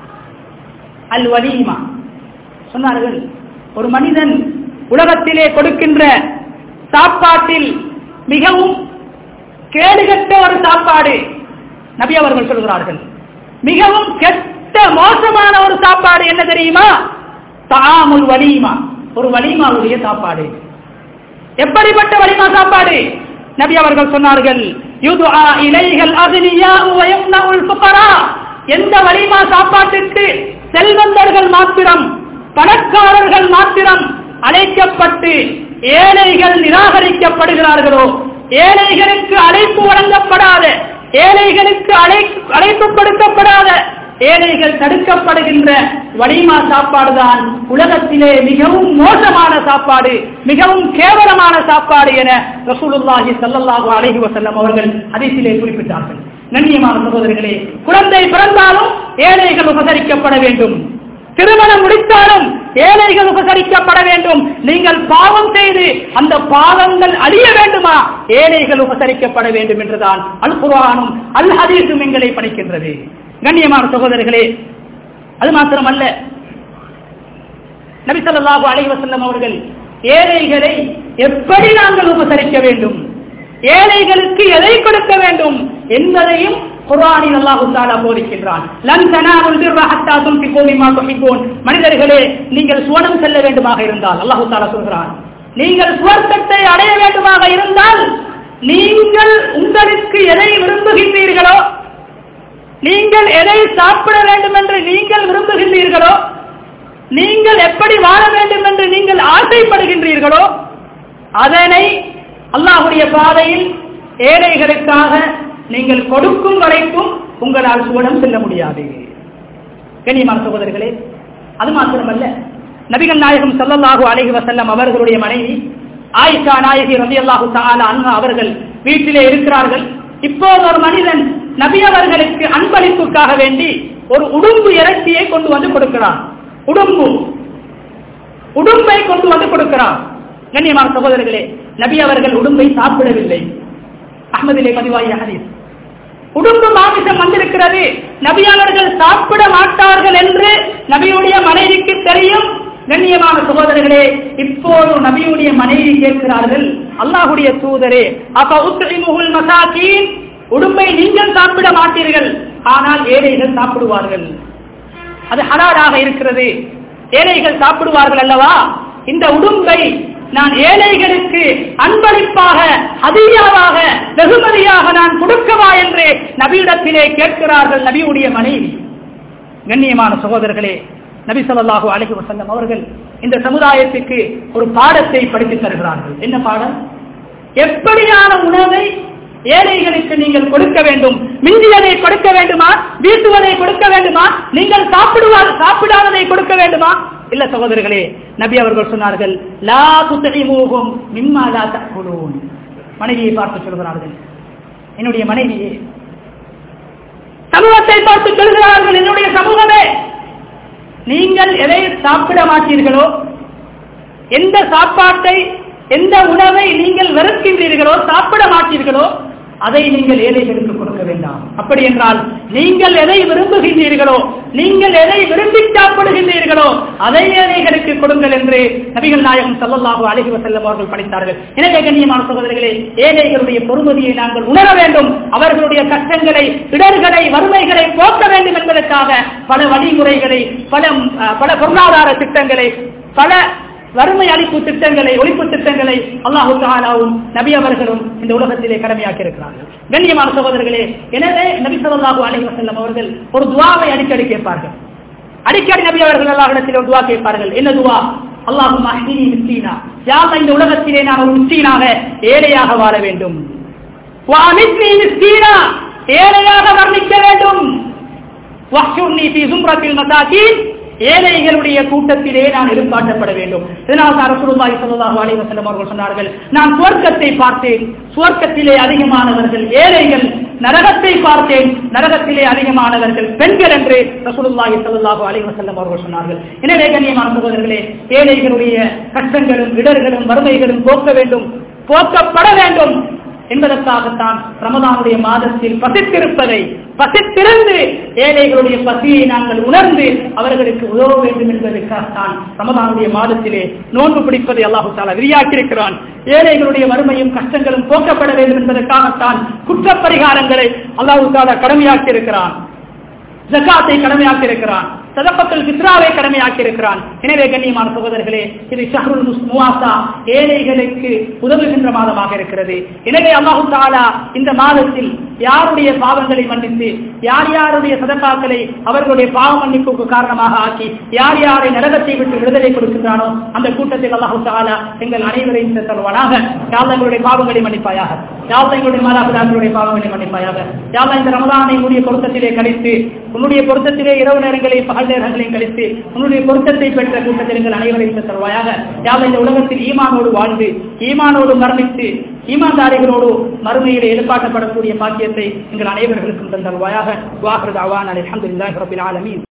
அல் வலீமா சொன்னார்கள் ஒரு மனிதன் உலகத்திலே கொடுக்கின்ற சாப்பாட்டில் மிகவும் கேடுகட்ட ஒரு சாப்பாடு நபி அவர்கள் சொல்கிறார்கள் மிகவும் கெட்ட மோசமான ஒரு சாப்பாடு என்ன தெரியுமா தாமுல் வலிமா ஒரு வலிமாவுடைய சாப்பாடு எப்படிப்பட்ட வலிமா சாப்பாடு நபி அவர்கள் சொன்னார்கள் யுதுஆ இலைஹல் அக்னியா வ யம்னஉல் ஃபுகரா எந்த வலிமா சாப்பாட்டுக்கு செல்வந்தர்கள் மாத்திரம் பணக்காரர்கள் மாத்திரம் அழைக்கப்பட்டு ஏழைகள் நிராகரிக்கப்படுகிறார்களோ ஏழைகளுக்கு அழைப்பு வழங்கப்படாத ஏழைகளுக்கு அழைப்பு அழைப்பு கொடுக்கப்படாத ஏழைகள் தடுக்கப்படுகின்ற வலிமா சாப்பாடுதான் உலகத்திலே மிகவும் மோசமான சாப்பாடு மிகவும் கேவலமான சாப்பாடு என ரசூலுல்லாஹி ஸல்லல்லாஹு அலைஹி வஸல்லம் அவர்கள் ஹதீஸிலே குறிப்பிட்டார்கள் கண்ணியமான சகோதரர்களே குழந்தை பிறந்தாலும் ஏழைகள் உபசரிக்கப்பட வேண்டும் திருமணம் முடித்தாலும் ஏழைகள் உபசரிக்கப்பட வேண்டும் நீங்கள் பாவம் செய்து அந்த பாவங்கள் அழிய வேண்டுமா ஏழைகள் உபசரிக்கப்பட வேண்டும் என்றுதான் அல் குர்ஆனும் அல் ஹதீஸும் எங்களை படிக்கின்றது கண்ணியமான சகோதரர்களே அது மாத்திரமல்ல நபி ஸல்லல்லாஹு அலைஹி வஸல்லம் அவர்கள் ஏழைகளை எப்படி நாங்கள் உபசரிக்க வேண்டும் ஏழைகளுக்கு எதை கொடுக்க வேண்டும் என்பதையும் குர்ஆனில் அல்லாஹ் தஆலா போதிக்கின்றான் லன் தனாலுல் பிர்ர ஹத்தா துன்ஃபிகு மிம்மா துஹிப்பூன் மனிதர்களே நீங்கள் சுவனம் செல்ல வேண்டுமாக இருந்தால் அல்லாஹ் தஆலா சொல்கிறான் நீங்கள் சுவர்க்கத்தை அடைய வேண்டுமாக இருந்தால் நீங்கள் உங்களுக்கு எதை விரும்புகின்றீர்களோ நீங்கள் எதை சாப்பிட வேண்டும் என்று நீங்கள் விரும்புகின்றீர்களோ நீங்கள் எப்படி வாழ வேண்டும் என்று நீங்கள் ஆசைப்படுகின்றீர்களோ அதனை அல்லாஹுடைய பாதையில் ஏழைகளுக்காக நீங்கள் கொடுக்கும் வரைக்கும் உங்களால் சுவனம் செல்ல முடியாது கண்ணியமான சகோதரர்களே அது மாத்திரமல்ல நபிகள் நாயகம் ஸல்லல்லாஹு அலைஹி வஸல்லம் அவர்களுடைய மனைவி ஆயிஷா நாயகி ரலியல்லாஹு தஆலா அன்ஹா அவர்கள் வீட்டிலே இருக்கிறார்கள் இப்போது ஒரு மனிதன் நபி அவர்களுக்கு அன்பளிப்புக்காக வேண்டி ஒரு உடும்பு இறைச்சியை கொண்டு வந்து கொடுக்கிறான் உடும்பு உடும்பை கொண்டு வந்து கொடுக்கிறான் கண்ணியமான சகோதரர்களே நபி அவர்கள் உடும்பை சாப்பிடவில்லை அஹ்மதிலே பதிவாகிய ஹதீஸ் உடும்பு மாமிசம் வந்திருக்கிறது நபி அவர்கள் சாப்பிட மாட்டார்கள் என்று நபியுடைய மனைவிக்கு தெரியும் கண்ணியமான சகோதரர்களே இப்போது நபியுடைய மனைவி கேட்கிறார்கள் அல்லாஹுடைய தூதரே அப்ப உத்ரிமுகுல் மசாக்கீன் உடும்பை நீங்கள் சாப்பிட மாட்டீர்கள் ஆனால் ஏழைகள் சாப்பிடுவார்கள் அது ஹலாலாக இருக்கிறது ஏழைகள் சாப்பிடுவார்கள் அல்லவா இந்த உடும்பை நான் ஏழைகளுக்கு அன்பளிப்பாக அதிகாவாக வெகுமதியாக நான் கொடுக்கவா என்று நபியிடத்திலே கேட்கிறார்கள் நபியுடைய மனைவி கண்ணியமான சகோதரர்களே நபி ஸல்லல்லாஹு அலைஹி வஸல்லம் அவர்கள் இந்த சமுதாயத்துக்கு ஒரு பாடத்தை படித்துத் தருகிறார்கள் என்ன பாடம் எப்படியான உணவை ஏழைகளுக்கு நீங்கள் கொடுக்க வேண்டும் மிஞ்சியதை கொடுக்க வேண்டுமா வீசுவதை கொடுக்க வேண்டுமா நீங்கள் சாப்பிடுவார் சாப்பிடாததை கொடுக்க வேண்டுமா இல்ல சகோதரர்களே நபி அவர்கள் சொன்னார்கள் லா துத்தகிமூகும் மிம்மா லா தக்குலூன் மனைவியை பார்த்து சொல்கிறார்கள் என்னுடைய மனைவியே சமூகத்தை பார்த்து சொல்கிறார்கள் என்னுடைய சமூகமே நீங்கள் எதை சாப்பிட மாட்டீர்களோ எந்த சாப்பாட்டை எந்த உணவை நீங்கள் வெறுக்கின்றீர்களோ சாப்பிட மாட்டீர்களோ அதை நீங்கள் ஏழைகளுக்கு கொடுக்க வேண்டாம் அப்படி என்றால் நீங்கள் எதை விரும்புகின்றீர்களோ நீங்கள் எதை விரும்பி சாப்பிடுகின்றீர்களோ அதை ஏழைகளுக்கு கொடுங்கள் என்று நபிகள் நாயகம் ஸல்லல்லாஹு அலைஹி வஸல்லம் அவர்கள் படித்தார்கள் எனவே கண்ணியமான சகோதரர்களே ஏழைகளுடைய பொறுமதியை நாங்கள் உணர வேண்டும் அவர்களுடைய கஷ்டங்களை இடர்களை வறுமைகளை போக்க வேண்டும் என்பதற்காக பல வழிமுறைகளை பல அஹ், பல பொருளாதார திட்டங்களை பல வறுமை அளிப்பு திட்டங்களை ஒழிப்பு திட்டங்களை அல்லாஹு தாலாவும் நபி அவர்களும் இந்த உலகத்திலே கடமையாக்கி இருக்கிறார்கள் கண்ணியமான சகோதரர்களே எனவே நபி ஸல்லல்லாஹு அலைஹி வஸல்லம் அவர்கள் ஒரு துவாவை அடிக்கடி கேட்பார்கள் அடிக்கடி நபி அவர்கள் அல்லாஹ்விடத்தில் ஒரு துவா கேட்பார்கள் என்ன துவா அல்லாஹும் அஹ்தினி மிஸ்கீனா யார் இந்த உலகத்திலே நான் ஒரு மிஸ்கீனாக ஏழையாக வாழ வேண்டும் வஅமித்னி மிஸ்கீனா ஏழையாக வர்ணிக்க வேண்டும் வஹ்ஷுர்னி ஃபீ ஸும்ரத்தில் மசாகீன் ஏழைகளுடைய கூட்டத்திலே நான் எதிர்பார்க்கப்பட வேண்டும் இதனால் தான் ரசூலுல்லாஹி ஸல்லல்லாஹு அலைஹி வஸல்லம் அவர்கள் சொன்னார்கள் நான் சுவர்க்கத்தை பார்த்தேன் சுவர்க்கத்திலே அதிகமானவர்கள் ஏழைகள் நரகத்தை பார்த்தேன் நரகத்திலே அதிகமானவர்கள் பெண்கள் என்று ரசூலுல்லாஹி ஸல்லல்லாஹு அலைஹி வஸல்லம் அவர்கள் சொன்னார்கள் எனவே கண்ணியமான சகோதரர்களே ஏழைகளுடைய கஷ்டங்களும் இடர்களும் வறுமைகளும் போக்க வேண்டும் போக்கப்பட வேண்டும் என்பதற்காகத்தான் ரமதானுடைய மாதத்தில் பசித்திருப்பதை பசித்திருந்து ஏழைகளுடைய பசியை நாங்கள் உணர்ந்து அவர்களுக்கு உதவ வேண்டும் என்பதற்காகத்தான் ரமதானுடைய மாதத்திலே நோன்பு பிடிப்பதை அல்லாஹு தாலா விரியாக்கியிருக்கிறான் ஏழைகளுடைய வறுமையும் கஷ்டங்களும் போக்கப்பட வேண்டும் என்பதற்காகத்தான் குற்றப்பரிகாரங்களை அல்லாஹு தாலா கடமையாக்கியிருக்கிறான் ஜக்காத்தை கடமையாக்கி இருக்கிறான் சதப்பத்தில் பித்ராவை கடமையாக்கி இருக்கிறான் எனவே கண்ணியமான சகோதரர்களே இது ஷஹருல் முவாசா ஏழைகளுக்கு உதவுகின்ற மாதமாக இருக்கிறது எனவே அல்லாஹு தாலா இந்த மாதத்தில் யாருடைய பாவங்களை மன்னித்து யார் யாருடைய சதக்காக்களை அவர்களுடைய பாவ மன்னிப்புக்கு காரணமாக ஆக்கி யார் யாரை நரகத்தை விட்டு விடுதலை கொடுக்கின்றானோ அந்த கூட்டத்தில் அல்லாஹு தாலா எங்கள் அனைவரையும் தருவானாக யாழ்லா எங்களுடைய பாவங்களை மன்னிப்பாயாக யாழ்லா எங்களுடைய மாதாபிதாக்களுடைய பாவங்களை மன்னிப்பாயாக யாழ்லா இந்த ரமதானை உன்னுடைய பொருத்தத்திலே கழித்து உன்னுடைய பொருத்தத்திலே இரவு நேரங்களையும் பகல் நேரங்களையும் கழித்து உன்னுடைய பொருத்தத்தை பெற்ற கூட்டத்தில் எங்கள் அனைவரையும் தருவாயாக யாழ்லா இந்த உலகத்தில் ஈமானோடு வாழ்ந்து ஈமானோடு மரணித்து ஈமான்தாரிகளோடு மறுமையிலே எதிர்பார்க்கப்படக்கூடிய பாக்கியத்தை எங்கள் அனைவர்களுக்கும் தந்தருவாயாக வாஹர் அவான் அலி அஹமதுல்லாஹி ரபில் ஆலமீன்